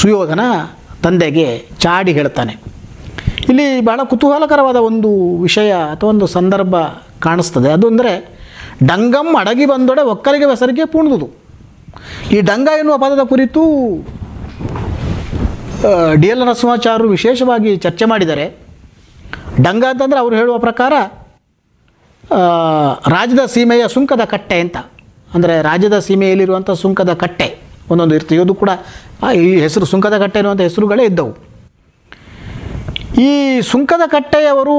ಸುಯೋಧನ ತಂದೆಗೆ ಚಾಡಿ ಹೇಳ್ತಾನೆ ಇಲ್ಲಿ ಬಹಳ ಕುತೂಹಲಕರವಾದ ಒಂದು ವಿಷಯ ಅಥವಾ ಒಂದು ಸಂದರ್ಭ ಕಾಣಿಸ್ತದೆ ಅದು ಅಂದರೆ ಡಂಗಂ ಅಡಗಿ ಬಂದೊಡೆ ಒಕ್ಕಲಿಗೆ ಹೆಸರಿಗೆ ಪೂಣ್ದುದು ಈ ಡಂಗ ಎನ್ನುವ ಪದದ ಕುರಿತು ಡಿ ಎಲ್ ನರಸಿಂಹಾಚಾರ್ಯರು ವಿಶೇಷವಾಗಿ ಚರ್ಚೆ ಮಾಡಿದ್ದಾರೆ ಡಂಗ ಅಂತಂದರೆ ಅವರು ಹೇಳುವ ಪ್ರಕಾರ ಆ, ರಾಜ್ಯದ ಸೀಮೆಯ ಸುಂಕದ ಕಟ್ಟೆ ಅಂತ ಅಂದರೆ ರಾಜ್ಯದ ಸೀಮೆಯಲ್ಲಿರುವಂಥ ಸುಂಕದ ಕಟ್ಟೆ ಒಂದೊಂದು ಇರ್ತದೆ ಇದು ಕೂಡ ಆ, ಈ ಹೆಸರು ಸುಂಕದ ಕಟ್ಟೆ ಅನ್ನುವಂಥ ಹೆಸರುಗಳೇ ಇದ್ದವು ಈ ಸುಂಕದ ಕಟ್ಟೆಯವರು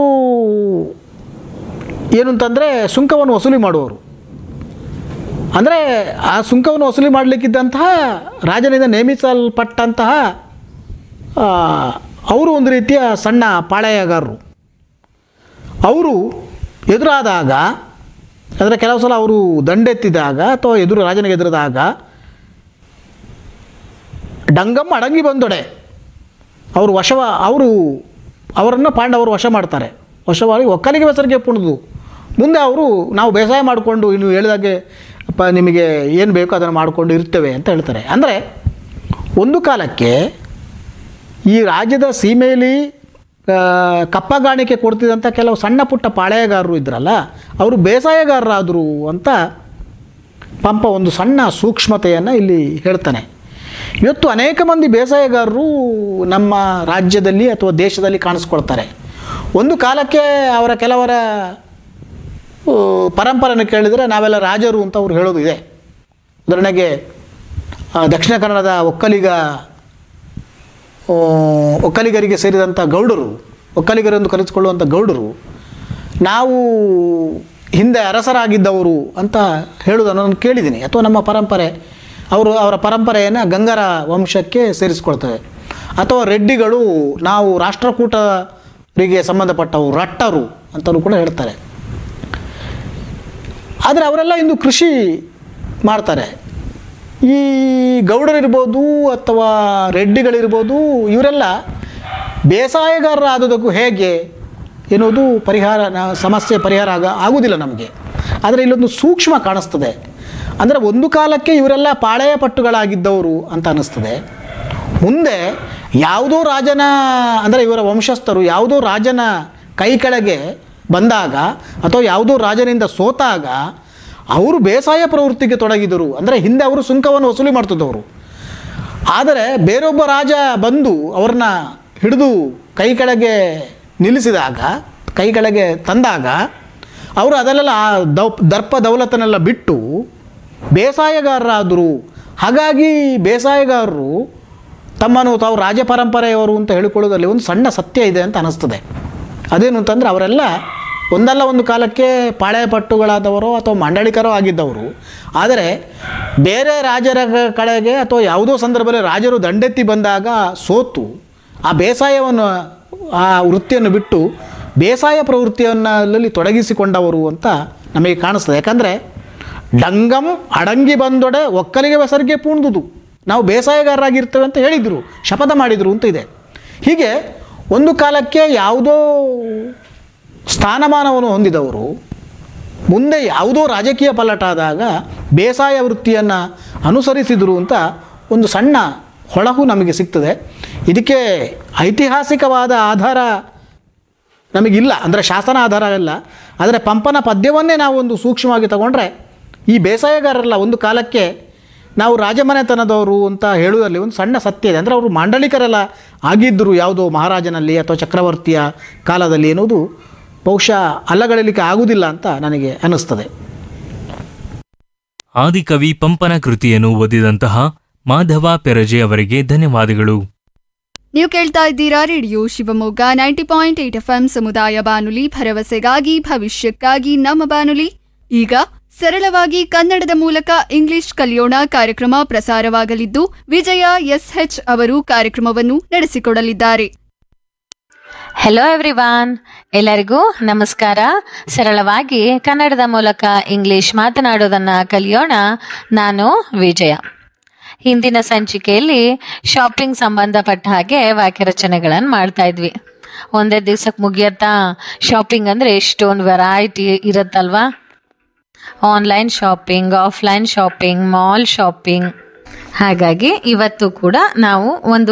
ಏನು ಅಂತಂದರೆ ಸುಂಕವನ್ನು ವಸೂಲಿ ಮಾಡುವವರು ಅಂದರೆ ಆ ಸುಂಕವನ್ನು ವಸೂಲಿ ಮಾಡಲಿಕ್ಕಿದ್ದಂತಹ ರಾಜನಿಂದ ನೇಮಿಸಲ್ಪಟ್ಟಂತಹ ಆ, ಅವರು ಒಂದು ರೀತಿಯ ಸಣ್ಣ ಪಾಳೆಯಗಾರರು ಅವರು ಎದುರಾದಾಗ ಅಂದರೆ ಕೆಲವು ಸಲ ಅವರು ದಂಡೆತ್ತಿದಾಗ ಅಥವಾ ಎದುರು ರಾಜನಿಗೆ ಎದುರಿದಾಗ ಡಂಗಮ್ಮ ಅಡಂಗಿ ಬಂದೊಡೆ ಅವರು ವಶವ ಅವರು ಅವರನ್ನು ಪಾಂಡವರು ವಶ ಮಾಡ್ತಾರೆ ವಶವಾಗಿ ಒಕ್ಕಲಿಗೆ ಹೆಸರಿಗೆ ಪುಣ್ದು ಮುಂದೆ ಅವರು ನಾವು ಬೇಸಾಯ ಮಾಡಿಕೊಂಡು ಇನ್ನು ಹೇಳಿದಾಗೆ ಅಪ್ಪ ನಿಮಗೆ ಏನು ಬೇಕೋ ಅದನ್ನು ಮಾಡಿಕೊಂಡು ಇರ್ತೇವೆ ಅಂತ ಹೇಳ್ತಾರೆ ಅಂದರೆ ಒಂದು ಕಾಲಕ್ಕೆ ಈ ರಾಜ್ಯದ ಸೀಮೆಯಲ್ಲಿ ಆ, ಕಪ್ಪಗಾಣಿಕೆ ಕೊಡ್ತಿದ್ದಂಥ ಕೆಲವು ಸಣ್ಣ ಪುಟ್ಟ ಪಾಳೆಯಗಾರರು ಇದ್ರಲ್ಲ ಅವರು ಬೇಸಾಯಗಾರರಾದರು ಅಂತ ಪಂಪ ಒಂದು ಸಣ್ಣ ಸೂಕ್ಷ್ಮತೆಯನ್ನು ಇಲ್ಲಿ ಹೇಳ್ತಾನೆ ಇವತ್ತು ಅನೇಕ ಮಂದಿ ಬೇಸಾಯಗಾರರು ನಮ್ಮ ರಾಜ್ಯದಲ್ಲಿ ಅಥವಾ ದೇಶದಲ್ಲಿ ಕಾಣಿಸ್ಕೊಳ್ತಾರೆ ಒಂದು ಕಾಲಕ್ಕೆ ಅವರ ಕೆಲವರ ಆ, ಪರಂಪರೆಯನ್ನು ಕೇಳಿದರೆ ನಾವೆಲ್ಲ ರಾಜರು ಅಂತ ಅವ್ರು ಹೇಳೋದು ಇದೆ ಉದಾಹರಣೆಗೆ ಆ, ದಕ್ಷಿಣ ಕನ್ನಡದ ಒಕ್ಕಲಿಗ ಆ, ಒಕ್ಕಲಿಗರಿಗೆ ಸೇರಿದಂಥ ಗೌಡರು ಒಕ್ಕಲಿಗರೆಂದು ಕರೆಸಿಕೊಳ್ಳುವಂಥ ಗೌಡರು ನಾವು ಹಿಂದೆ ಅರಸರಾಗಿದ್ದವರು ಅಂತ ಹೇಳುವುದನ್ನು ನಾನು ಕೇಳಿದ್ದೀನಿ ಅಥವಾ ನಮ್ಮ ಪರಂಪರೆ ಅವರು ಅವರ ಪರಂಪರೆಯನ್ನು ಗಂಗರ ವಂಶಕ್ಕೆ ಸೇರಿಸ್ಕೊಳ್ತವೆ ಅಥವಾ ರೆಡ್ಡಿಗಳು ನಾವು ರಾಷ್ಟ್ರಕೂಟರಿಗೆ ಸಂಬಂಧಪಟ್ಟವು ರಟ್ಟರು ಅಂತಲೂ ಕೂಡ ಹೇಳ್ತಾರೆ ಆದರೆ ಅವರೆಲ್ಲ ಇಂದು ಕೃಷಿ ಮಾಡ್ತಾರೆ ಈ ಗೌಡರಿರ್ಬೋದು ಅಥವಾ ರೆಡ್ಡಿಗಳಿರ್ಬೋದು ಇವರೆಲ್ಲ ಬೇಸಾಯಗಾರರಾದುದಕ್ಕೂ ಹೇಗೆ ಎನ್ನುವುದು ಪರಿಹಾರ ನ- ಸಮಸ್ಯೆ ಪರಿಹಾರ ಆಗ ಆಗುವುದಿಲ್ಲ ನಮಗೆ ಆದರೆ ಇಲ್ಲೊಂದು ಸೂಕ್ಷ್ಮ ಕಾಣಿಸ್ತದೆ ಅಂದರೆ ಒಂದು ಕಾಲಕ್ಕೆ ಇವರೆಲ್ಲ ಪಾಳೆಯ ಪಟ್ಟುಗಳಾಗಿದ್ದವರು ಅಂತ ಅನ್ನಿಸ್ತದೆ ಮುಂದೆ ಯಾವುದೋ ರಾಜನ ಅಂದರೆ ಇವರ ವಂಶಸ್ಥರು ಯಾವುದೋ ರಾಜನ ಕೈ ಕೆಳಗೆ ಬಂದಾಗ ಅಥವಾ ಯಾವುದೋ ರಾಜನಿಂದ ಸೋತಾಗ ಅವರು ಬೇಸಾಯ ಪ್ರವೃತ್ತಿಗೆ ತೊಡಗಿದರು ಅಂದರೆ ಹಿಂದೆ ಅವರು ಸುಂಕವನ್ನು ವಸೂಲಿ ಮಾಡ್ತಿದ್ದವರು ಆದರೆ ಬೇರೊಬ್ಬ ರಾಜ ಬಂದು ಅವ್ರನ್ನ ಹಿಡಿದು ಕೈ ಕೆಳಗೆ ನಿಲ್ಲಿಸಿದಾಗ ಕೈ ಕೆಳಗೆ ತಂದಾಗ ಅವರು ಅದನ್ನೆಲ್ಲ ಆ ದೌ ದರ್ಪ ದೌಲತನ್ನೆಲ್ಲ ಬಿಟ್ಟು ಬೇಸಾಯಗಾರರಾದರು ಹಾಗಾಗಿ ಬೇಸಾಯಗಾರರು ತಮ್ಮನ್ನು ತಾವು ರಾಜ ಪರಂಪರೆಯವರು ಅಂತ ಹೇಳಿಕೊಳ್ಳೋದ್ರಲ್ಲಿ ಒಂದು ಸಣ್ಣ ಸತ್ಯ ಇದೆ ಅಂತ ಅನ್ನಿಸ್ತದೆ ಅದೇನು ಅಂತಂದರೆ ಅವರೆಲ್ಲ ಒಂದಲ್ಲ ಒಂದು ಕಾಲಕ್ಕೆ ಪಾಳೆಯ ಪಟ್ಟುಗಳಾದವರು ಅಥವಾ ಮಂಡಳಿಕರೋ ಆಗಿದ್ದವರು ಆದರೆ ಬೇರೆ ರಾಜರ ಕಡೆಗೆ ಅಥವಾ ಯಾವುದೋ ಸಂದರ್ಭದಲ್ಲಿ ರಾಜರು ದಂಡೆತ್ತಿ ಬಂದಾಗ ಸೋತು ಆ ಬೇಸಾಯವನ್ನು ಆ ವೃತ್ತಿಯನ್ನು ಬಿಟ್ಟು ಬೇಸಾಯ ಪ್ರವೃತ್ತಿಯನ್ನಲ್ಲಿ ತೊಡಗಿಸಿಕೊಂಡವರು ಅಂತ ನಮಗೆ ಕಾಣಿಸ್ತದೆ ಯಾಕಂದರೆ ಡಂಗಂ ಅಡಂಗಿ ಬಂದೊಡೆ ಒಕ್ಕಲಿಗೆ ಹೆಸರಿಗೆ ಪೂಣ್ದುದು ನಾವು ಬೇಸಾಯಗಾರರಾಗಿರ್ತೇವೆ ಅಂತ ಹೇಳಿದರು ಶಪಥ ಮಾಡಿದರು ಅಂತ ಇದೆ ಹೀಗೆ ಒಂದು ಕಾಲಕ್ಕೆ ಯಾವುದೋ ಸ್ಥಾನಮಾನವನ್ನು ಹೊಂದಿದವರು ಮುಂದೆ ಯಾವುದೋ ರಾಜಕೀಯ ಪಲ್ಲಟ ಆದಾಗ ಬೇಸಾಯ ವೃತ್ತಿಯನ್ನು ಅನುಸರಿಸಿದರು ಅಂತ ಒಂದು ಸಣ್ಣ ಹೊಳಹು ನಮಗೆ ಸಿಗ್ತದೆ ಇದಕ್ಕೆ ಐತಿಹಾಸಿಕವಾದ ಆಧಾರ ನಮಗಿಲ್ಲ ಅಂದರೆ ಶಾಸನ ಆಧಾರ ಇಲ್ಲ ಆದರೆ ಪಂಪನ ಪದ್ಯವನ್ನೇ ನಾವು ಒಂದು ಸೂಕ್ಷ್ಮವಾಗಿ ತಗೊಂಡ್ರೆ ಈ ಬೇಸಾಯಗಾರರೆಲ್ಲ ಒಂದು ಕಾಲಕ್ಕೆ ನಾವು ರಾಜಮನೆತನದವರು ಅಂತ ಹೇಳುವುದರಲ್ಲಿ ಒಂದು ಸಣ್ಣ ಸತ್ಯ ಇದೆ ಅಂದರೆ ಅವರು ಮಾಂಡಲಿಕರೆಲ್ಲ ಆಗಿದ್ದರು ಯಾವುದೋ ಮಹಾರಾಜನಲ್ಲಿ ಅಥವಾ ಚಕ್ರವರ್ತಿಯ ಕಾಲದಲ್ಲಿ ಎನ್ನುವುದು ಬಹುಶಃ ಅಲ್ಲಗಳಿಲಿಕ್ಕೆ ಆಗುವುದಿಲ್ಲ ಅಂತ ನನಗೆ ಅನ್ನಿಸ್ತದೆ ಆದಿಕವಿ ಪಂಪನ ಕೃತಿಯನ್ನು ಓದಿದಂತಹ ಮಾಧವ ಪೆರಜೆ ಅವರಿಗೆ ಧನ್ಯವಾದಗಳು ನೀವು ಕೇಳ್ತಾ ಇದ್ದೀರಾ radio Shivamogga ninety point eight F ಸಮುದಾಯ ಬಾನುಲಿ ಭರವಸೆಗಾಗಿ ಭವಿಷ್ಯಕ್ಕಾಗಿ ನಮ್ಮ ಬಾನುಲಿ ಈಗ ಸರಳವಾಗಿ ಕನ್ನಡದ ಮೂಲಕ ಇಂಗ್ಲಿಷ್ ಕಲಿಯೋಣ ಕಾರ್ಯಕ್ರಮ ಪ್ರಸಾರವಾಗಲಿದ್ದು ವಿಜಯ ಎಸ್ಎಚ್ ಅವರು ಕಾರ್ಯಕ್ರಮವನ್ನು ನಡೆಸಿಕೊಡಲಿದ್ದಾರೆ ಹೆಲೋ ಎವ್ರಿವಾನ್ ಎಲ್ಲರಿಗೂ ನಮಸ್ಕಾರ ಸರಳವಾಗಿ ಕನ್ನಡದ ಮೂಲಕ ಇಂಗ್ಲಿಷ್ ಮಾತನಾಡೋದನ್ನ ಕಲಿಯೋಣ ನಾನು ವಿಜಯ ಹಿಂದಿನ ಸಂಚಿಕೆಯಲ್ಲಿ ಶಾಪಿಂಗ್ ಸಂಬಂಧಪಟ್ಟ ಹಾಗೆ ವಾಕ್ಯರಚನೆಗಳನ್ನು ಮಾಡ್ತಾ ಇದ್ವಿ ಒಂದೇ ದಿವ್ಸಕ್ಕೆ ಮುಗಿಯತ್ತಾ ಶಾಪಿಂಗ್ ಅಂದರೆ ಎಷ್ಟೊಂದು ವೆರೈಟಿ ಇರುತ್ತಲ್ವಾ online shopping offline shopping mall shopping ಹಾಗಾಗಿ ಇವತ್ತು ಕೂಡ ನಾವು ಒಂದು